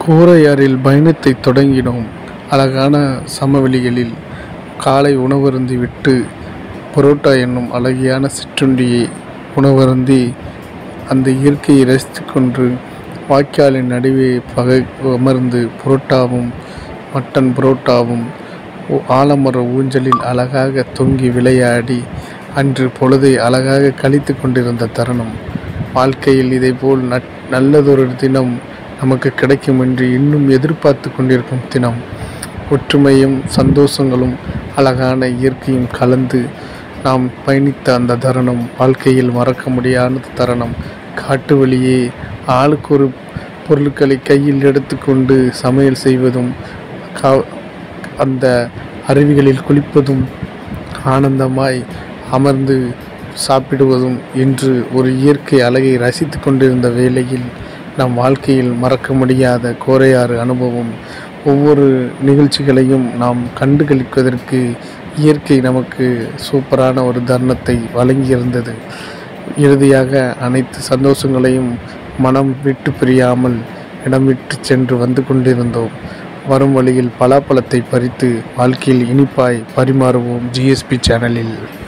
கோரையாறில் பயணத்தைத் தொடங்கினோம். அழகான சமவெளிகளில் காலை உணவருந்திவிட்டு பரோட்டா என்னும் அழகியான சிற்றுண்டியை உணவருந்தி அந்த இயற்கையை ரசித்துக்கொண்டு வாய்க்காலின் நடுவே அமர்ந்து பரோட்டாவும் மட்டன் பரோட்டாவும் ஆலமர ஊஞ்சலில் அழகாக தொங்கி விளையாடி அன்று பொழுதை அழகாக கழித்துக் கொண்டிருந்த தருணம். வாழ்க்கையில் இதைப்போல் நல்லதொரு தினம் நமக்கு கிடைக்கும் என்று இன்னும் எதிர்பார்த்துக் கொண்டிருக்கும் தினம். ஒற்றுமையும் சந்தோஷங்களும் அழகான இயற்கையும் கலந்து நாம் பயணித்த அந்த தருணம் வாழ்க்கையில் மறக்க முடியாத தருணம். காட்டு வழியே ஆளுக்கொரு பொருட்களை கையில் எடுத்துக்கொண்டு சமையல் செய்வதும் அந்த அருவிகளில் குளிப்பதும் ஆனந்தமாய் அமர்ந்து சாப்பிடுவதும் என்று ஒரு இயற்கை அழகை ரசித்துக் கொண்டிருந்த வேளையில் நம் வாழ்க்கையில் மறக்க முடியாத கோரையாறு அனுபவம். ஒவ்வொரு நிகழ்ச்சிகளையும் நாம் கண்டு களிப்பதற்கு இயற்கை நமக்கு சூப்பரான ஒரு தருணத்தை வழங்கியிருந்தது. இறுதியாக அனைத்து சந்தோஷங்களையும் மனம் விட்டுப் பிரியாமல் இடம் விட்டுச் சென்று வந்து கொண்டிருந்தோம். வரும் வழியில் பலாப்பழத்தை பறித்து வாழ்க்கையில் இனிப்பாய் பரிமாறுவோம் ஜிஎஸ்பி சேனலில்.